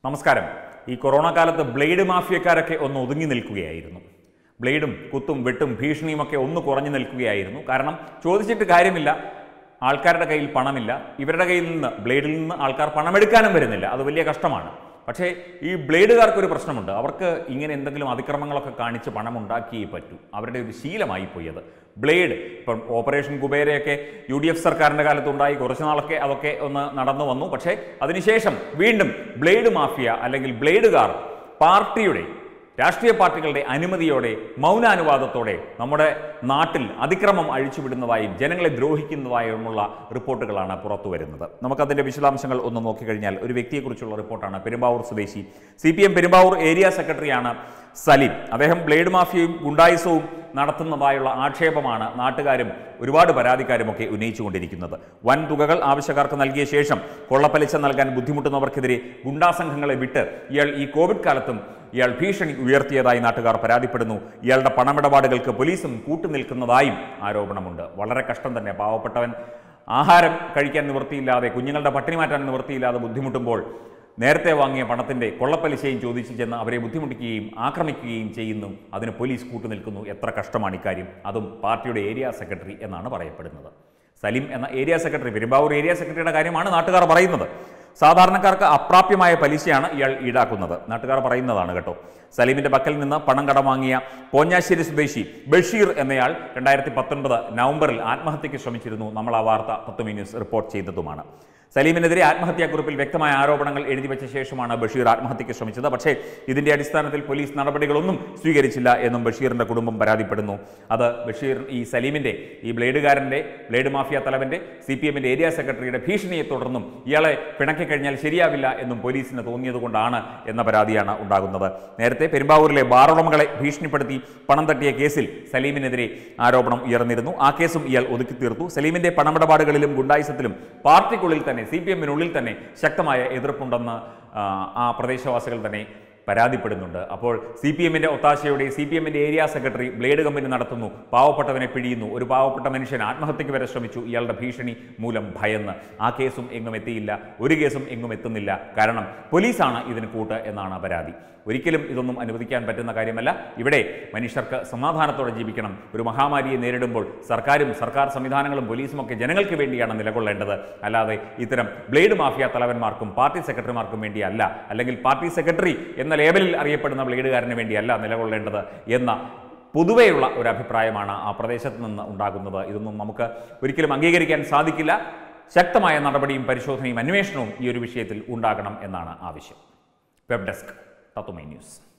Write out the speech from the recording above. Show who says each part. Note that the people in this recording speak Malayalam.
Speaker 1: നമസ്കാരം ഈ കൊറോണ കാലത്ത് ബ്ലേഡ് മാഫിയക്കാരൊക്കെ ഒന്ന് ഒതുങ്ങി നിൽക്കുകയായിരുന്നു ബ്ലേഡും കുത്തും വെട്ടും ഭീഷണിയും ഒക്കെ ഒന്ന് കുറഞ്ഞു നിൽക്കുകയായിരുന്നു കാരണം ചോദിച്ചിട്ട് കാര്യമില്ല ആൾക്കാരുടെ കയ്യിൽ പണമില്ല ഇവരുടെ കയ്യിൽ നിന്ന് ബ്ലേഡിൽ നിന്ന് ആൾക്കാർ പണമെടുക്കാനും വരുന്നില്ല അത് വലിയ കഷ്ടമാണ് പക്ഷേ ഈ ബ്ലേഡുകാർക്ക് ഒരു പ്രശ്നമുണ്ട് അവർക്ക് ഇങ്ങനെ എന്തെങ്കിലും അതിക്രമങ്ങളൊക്കെ കാണിച്ച് പണം ഉണ്ടാക്കിയേ പറ്റൂ അവരുടെ ഒരു ശീലമായി പോയി അത് ബ്ലേഡ് ഇപ്പം ഓപ്പറേഷൻ കുബേരയൊക്കെ യു ഡി എഫ് സർക്കാരിൻ്റെ കാലത്തുണ്ടായി കുറച്ച് നാളൊക്കെ അതൊക്കെ ഒന്ന് നടന്നു വന്നു പക്ഷേ അതിനുശേഷം വീണ്ടും ബ്ലേഡ് മാഫിയ അല്ലെങ്കിൽ ബ്ലേഡുകാർ പാർട്ടിയുടെ രാഷ്ട്രീയ പാർട്ടികളുടെ അനുമതിയോടെ മൗനാനുവാദത്തോടെ നമ്മുടെ നാട്ടിൽ അതിക്രമം അഴിച്ചുവിടുന്നതായും ജനങ്ങളെ ദ്രോഹിക്കുന്നതായുമുള്ള റിപ്പോർട്ടുകളാണ് പുറത്തു വരുന്നത് നമുക്കതിൻ്റെ വിശദാംശങ്ങൾ ഒന്ന് നോക്കിക്കഴിഞ്ഞാൽ ഒരു വ്യക്തിയെക്കുറിച്ചുള്ള റിപ്പോർട്ടാണ് പെരുമ്പാവൂർ സ്വദേശി C P M Perumbavoor area സെക്രട്ടറിയാണ് സലീം അദ്ദേഹം ബ്ലേഡ് മാഫിയയും ഗുണ്ടായുസവും നടത്തുന്നതായുള്ള ആക്ഷേപമാണ് നാട്ടുകാരും ഒരുപാട് പരാതിക്കാരുമൊക്കെ ഉന്നയിച്ചുകൊണ്ടിരിക്കുന്നത് വൻ തുകകൾ ആവശ്യക്കാർക്ക് നൽകിയ ശേഷം കൊള്ളപ്പലിശ നൽകാൻ ബുദ്ധിമുട്ടുന്നവർക്കെതിരെ ഗുണ്ടാസംഘങ്ങളെ വിട്ട് ഇയാൾ ഈ കോവിഡ് കാലത്തും ഇയാൾ ഭീഷണി ഉയർത്തിയതായി നാട്ടുകാർ പരാതിപ്പെടുന്നു ഇയാളുടെ പണമിടപാടുകൾക്ക് പോലീസും കൂട്ടുനിൽക്കുന്നതായും ആരോപണമുണ്ട് വളരെ കഷ്ടം തന്നെ പാവപ്പെട്ടവൻ ആഹാരം കഴിക്കാൻ നിവൃത്തിയില്ലാതെ കുഞ്ഞുങ്ങളുടെ പട്ടിണി മാറ്റാൻ നിവൃത്തിയില്ലാതെ ബുദ്ധിമുട്ടുമ്പോൾ നേരത്തെ വാങ്ങിയ പണത്തിന്റെ കൊള്ളപ്പലിശയും ചോദിച്ചു ചെന്ന് അവരെ ബുദ്ധിമുട്ടിക്കുകയും ആക്രമിക്കുകയും ചെയ്യുന്നു അതിന് പോലീസ് കൂട്ടുനിൽക്കുന്നു എത്ര കഷ്ടമാണ് ഇക്കാര്യം അതും പാർട്ടിയുടെ ഏരിയ സെക്രട്ടറി എന്നാണ് പറയപ്പെടുന്നത് സലീം എന്ന ഏരിയ സെക്രട്ടറി പെരുമ്പാവൂർ ഏരിയ സെക്രട്ടറിയുടെ കാര്യമാണ് നാട്ടുകാർ പറയുന്നത് സാധാരണക്കാർക്ക് അപ്രാപ്യമായ പലിശയാണ് ഇയാൾ ഈടാക്കുന്നത് നാട്ടുകാർ പറയുന്നതാണ് കേട്ടോ സലീമിന്റെ പക്കൽ നിന്ന് പണം കടം വാങ്ങിയ പോഞ്ഞാശ്ശേരി സ്വദേശി ബഷീർ എന്നയാൾ രണ്ടായിരത്തി പത്തൊൻപത് നവംബറിൽ ആത്മഹത്യയ്ക്ക് ശ്രമിച്ചിരുന്നു നമ്മൾ ആ വാർത്ത പത്തുമി ന്യൂസ് റിപ്പോർട്ട് ചെയ്തതുമാണ് സലീമിനെതിരെ ആത്മഹത്യാക്കുറിപ്പിൽ വ്യക്തമായ ആരോപണങ്ങൾ എഴുതി വെച്ച ശേഷമാണ് ബഷീർ ആത്മഹത്യയ്ക്ക് ശ്രമിച്ചത് പക്ഷേ ഇതിന്റെ അടിസ്ഥാനത്തിൽ പോലീസ് നടപടികളൊന്നും സ്വീകരിച്ചില്ല എന്നും ബഷീറിന്റെ കുടുംബം പരാതിപ്പെടുന്നു അത് ബഷീർ ഈ സലീമിന്റെ ഈ ബ്ലേഡുകാരന്റെ ബ്ലേഡ് മാഫിയ തലവന്റെ സി പി എമ്മിന്റെ ഏരിയ സെക്രട്ടറിയുടെ ഭീഷണിയെ തുടർന്നും ഇയാളെ പിണക്കി കഴിഞ്ഞാൽ ശരിയാവില്ല എന്നും പോലീസിന് തോന്നിയതുകൊണ്ടാണ് എന്ന പരാതിയാണ് ഉണ്ടാകുന്നത് നേരത്തെ പെരുമ്പാവൂരിലെ ബാറുടമകളെ ഭീഷണിപ്പെടുത്തി പണം തട്ടിയ കേസിൽ സലീമിനെതിരെ ആരോപണം ഉയർന്നിരുന്നു ആ കേസും ഇയാൾ ഒതുക്കി തീർത്തു സലീമിന്റെ പണമിടപാടുകളിലും ഗുണ്ടായിസത്തിലും പാർട്ടിക്കുള്ളിൽ തന്നെ സി പി എമ്മിനുള്ളിൽ തന്നെ ശക്തമായ എതിർപ്പുണ്ടെന്ന് ആ, ആ പ്രദേശവാസികൾ തന്നെ പരാതിപ്പെടുന്നുണ്ട് അപ്പോൾ സി പി എമ്മിൻ്റെ ഒത്താശയോടെ സി പി എമ്മിൻ്റെ ഏരിയ സെക്രട്ടറി ബ്ലേഡ് കമ്പനി നടത്തുന്നു പാവപ്പെട്ടവനെ പിഴിയുന്നു ഒരു പാവപ്പെട്ട മനുഷ്യൻ ആത്മഹത്യക്ക് വരെ ശ്രമിച്ചു ഇയാളുടെ ഭീഷണി മൂലം ഭയന്ന് ആ കേസും എങ്ങും എത്തിയില്ല ഒരു കേസും എങ്ങും എത്തുന്നില്ല കാരണം പോലീസാണ് ഇതിന് കൂട്ട് എന്നാണ് പരാതി ഒരിക്കലും ഇതൊന്നും അനുവദിക്കാൻ പറ്റുന്ന കാര്യമല്ല ഇവിടെ മനുഷ്യർക്ക് സമാധാനത്തോടെ ജീവിക്കണം ഒരു മഹാമാരിയെ നേരിടുമ്പോൾ സർക്കാരും സർക്കാർ സംവിധാനങ്ങളും പോലീസും ഒക്കെ ജനങ്ങൾക്ക് വേണ്ടിയാണ് നിലകൊള്ളേണ്ടത് അല്ലാതെ ഇത്തരം ബ്ലേഡ് മാഫിയ തലവന്മാർക്കും പാർട്ടി സെക്രട്ടറിമാർക്കും വേണ്ടിയല്ല അല്ലെങ്കിൽ പാർട്ടി സെക്രട്ടറി എന്ന ലേബലിൽ അറിയപ്പെടുന്ന ബ്ലേഡുകാരന് വേണ്ടിയല്ല നിലകൊള്ളേണ്ടത് എന്ന പൊതുവെയുള്ള ഒരു അഭിപ്രായമാണ് ആ പ്രദേശത്ത് നിന്ന് ഉണ്ടാകുന്നത് ഇതൊന്നും നമുക്ക് ഒരിക്കലും അംഗീകരിക്കാൻ സാധിക്കില്ല ശക്തമായ നടപടിയും പരിശോധനയും അന്വേഷണവും ഈ ഒരു വിഷയത്തിൽ ഉണ്ടാകണം എന്നാണ് ആവശ്യം വെബ് ഡെസ്ക് തത്തുമൈ ന്യൂസ്